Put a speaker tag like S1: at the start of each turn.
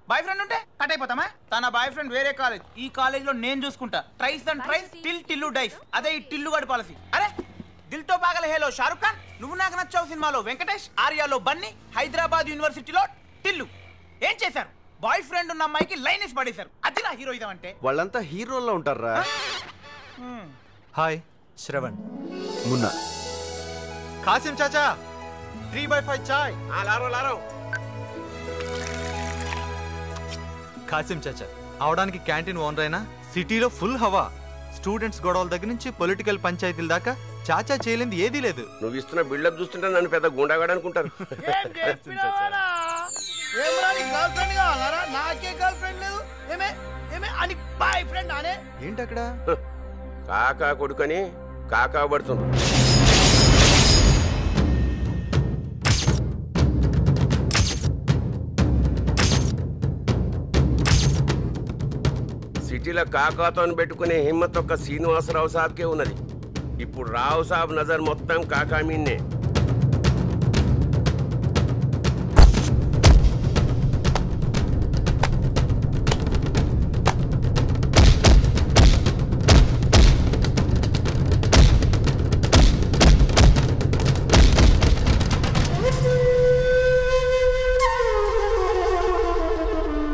S1: bye friend ఉంటే cut అయిపోతామా తన బాయ్ ఫ్రెండ్ వేరే కాలేజ్ ఈ కాలేజ్ లో నేను చూసుకుంటా tries and tries till Tillu dies అదే ఈ టిల్లు గడి పాలసీ అరే దిల్ తో పాగల హేలో షారుఖ్ ఖాన్ నువ్వు నాకు నచ్చావు సినిమాలో వెంకటేష్ ఆర్యాలో బన్నీ హైదరాబాద్ యూనివర్సిటీలో టిల్లు ఏం చేశారు బాయ్ ఫ్రెండ్ ఉన్న అమ్మాయికి లైన్ వేసి పడేశారు అది నా హీరోయిజం అంటే
S2: వాళ్ళంతా హీరోల్లో ఉంటారా
S3: hi Sravan
S2: Munna
S3: Kasim Chacha three by five చాయ్
S2: లారో లారో
S3: కాసిం చాచా అవడానికి క్యాంటీన్ ఓనర్ అయినా సిటీలో ఫుల్ హవా స్టూడెంట్స్ గొడవల దగ్గర నుంచి పొలిటికల్ పంచాయతీల దాకా చాచా చేయలేంది ఏదీ లేదు
S4: నువ్వు ఇస్తున్న బిల్డప్ చూస్తుంటే నన్ను పెద్ద గుండాగాడు అనుకుంటారు
S1: గర్ల్ ఫ్రెండ్ కావాలరా నాకే గర్ల్ ఫ్రెండ్ లేదు ఏమే ఏమే అని బాయ్ ఫ్రెండ్ అనే
S2: ఏంటి అక్కడ
S4: కాకా కొడుకని కాకా పడుతుంది సిటీలో కాకాతో పెట్టుకునే హిమ్మత్ ఒక్క శ్రీనివాసరావు సాబ్కే ఉన్నది ఇప్పుడు రావు సాబ్ నజర్ మొత్తం కాకా మీన్నే